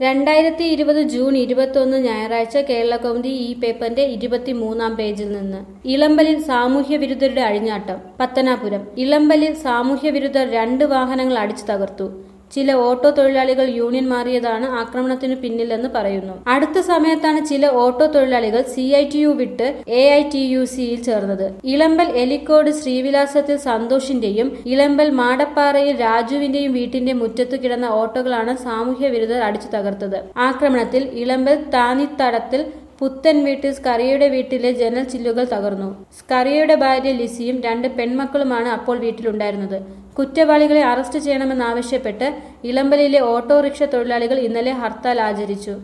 രണ്ടായിരത്തി ഇരുപത് ജൂൺ ഇരുപത്തൊന്ന് ഞായറാഴ്ച കേരളകൗമുദി ഈ പേപ്പറിന്റെ ഇരുപത്തിമൂന്നാം പേജിൽ നിന്ന് ഇളമ്പലിൽ സാമൂഹ്യ വിരുദ്ധരുടെ അഴിഞ്ഞാട്ടം പത്തനാപുരം ഇളമ്പലിൽ സാമൂഹ്യ വിരുദ്ധർ രണ്ട് വാഹനങ്ങൾ അടിച്ചു തകർത്തു ചില ഓട്ടോ തൊഴിലാളികൾ യൂണിയൻ മാറിയതാണ് ആക്രമണത്തിനു പിന്നിലെന്ന് പറയുന്നു അടുത്ത സമയത്താണ് ചില ഓട്ടോ തൊഴിലാളികൾ സി ഐ ടി യു വിട്ട് എ ഐ ടി യു സിയിൽ ചേർന്നത് ഇളമ്പൽ എലിക്കോട് ശ്രീവിലാസത്തിൽ സന്തോഷിന്റെയും ഇളമ്പൽ മാടപ്പാറയിൽ രാജുവിന്റെയും വീട്ടിന്റെ മുറ്റത്തു കിടന്ന ഓട്ടോകളാണ് സാമൂഹ്യ വിരുദ്ധർ അടിച്ചു തകർത്തത് ആക്രമണത്തിൽ ഇളമ്പൽ താനിത്തടത്തിൽ പുത്തൻ വീട്ടിൽ സ്കറിയയുടെ വീട്ടിലെ ജനൽ ചില്ലുകൾ തകർന്നു സ്കറിയയുടെ ഭാര്യ ലിസിയും രണ്ട് പെൺമക്കളുമാണ് അപ്പോൾ വീട്ടിലുണ്ടായിരുന്നത് കുറ്റവാളികളെ അറസ്റ്റ് ചെയ്യണമെന്നാവശ്യപ്പെട്ട് ഇളമ്പലിലെ ഓട്ടോറിക്ഷ തൊഴിലാളികൾ ഇന്നലെ ഹർത്താൽ ആചരിച്ചു